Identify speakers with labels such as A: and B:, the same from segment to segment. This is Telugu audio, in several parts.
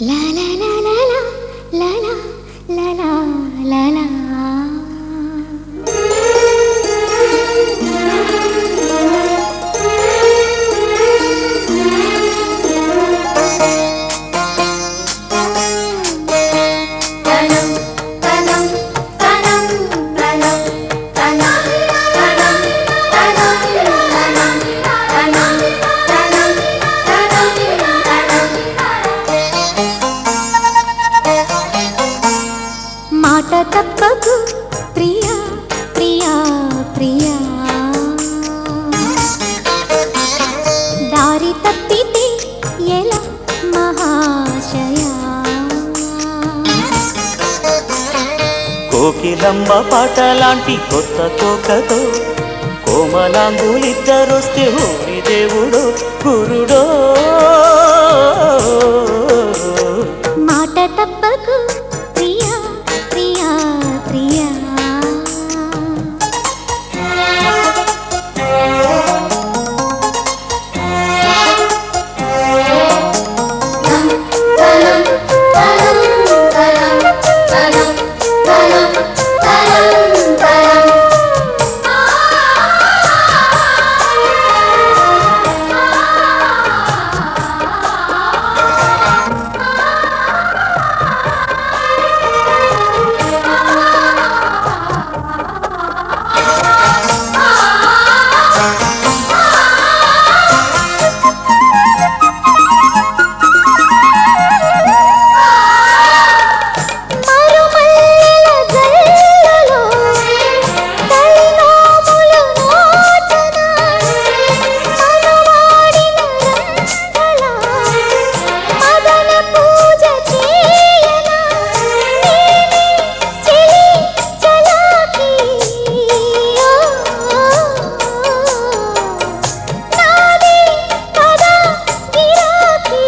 A: లా లా లా లా లా లా లా లా లా లా తనం తనం తనం తనం తనం తనం తనం తనం తనం తనం తనం మాట తప్పకు ప్రియా ప్రియా ప్రియా దారి తప్పితే ఎలా మహాశయా
B: కోకిలమ్మ పాట లాంటి కొత్త కోకతో కోమలాంగులిద్దరొస్తే ఊరి దేవుడో గురుడో
A: మాట తప్పకు ప్రియా ప్రియా ప్రియా మరుమల్లెల జల్లలో తలినోములు నోచన మనవాడిన రంగల మదన పూజ చేయన నేనే చెలి చలాకి నాదే కదా గిరాకీ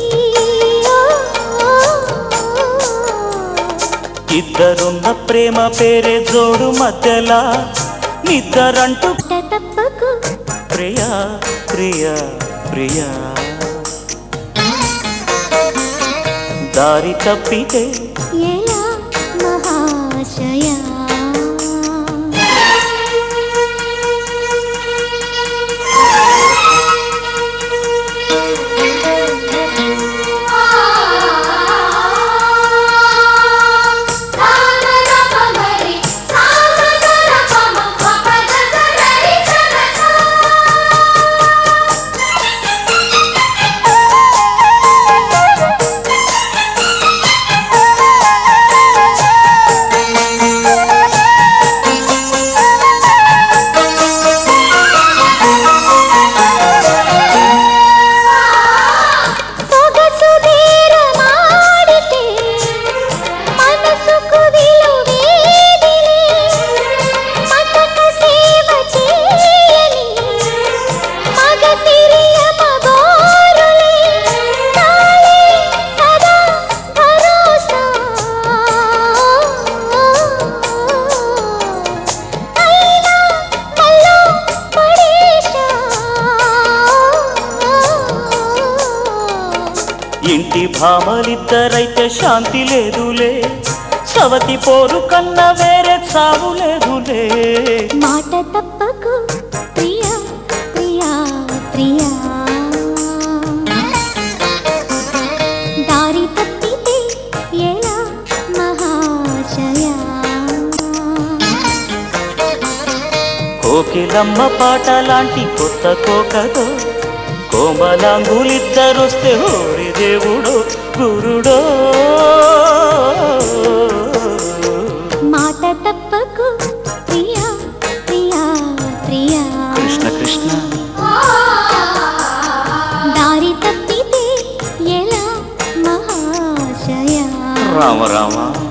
B: ఇద్దరున్న ప్రేమ పేరే జోడు మధ్యలా నిద్దరంటూ
A: తప్పకు
B: ప్రియా ప్రియా ప్రియా దారి తప్పితే
A: ఎలా మహాశయా సొగసు తీరమాడితే మనసుకు విలువేదిలే మతక సేవ చేయని మగ సిరియ మగోరులే తాళే కదా భరోసా అయినా మల్లో పడేశా
B: ఇంటి భామలిద్దరైతే శాంతి లేదులే సవతి పోరు కన్నా వేరే చావు లేదులే
A: మాట తప్పకు ప్రియా ప్రియా ప్రియా దారి తప్పితే ఎలా మహాశయా
B: కోకిలమ్మ పాట లాంటి కొత్త కోకతో కోమలాంగులిద్దరొస్తే హోరి దేవుడో గురుడో
A: మాట తప్పకు ప్రియా ప్రియా ప్రియా
B: కృష్ణ కృష్ణ
A: దారి తప్పితే ఎలా మహాశయా
B: రామ రామ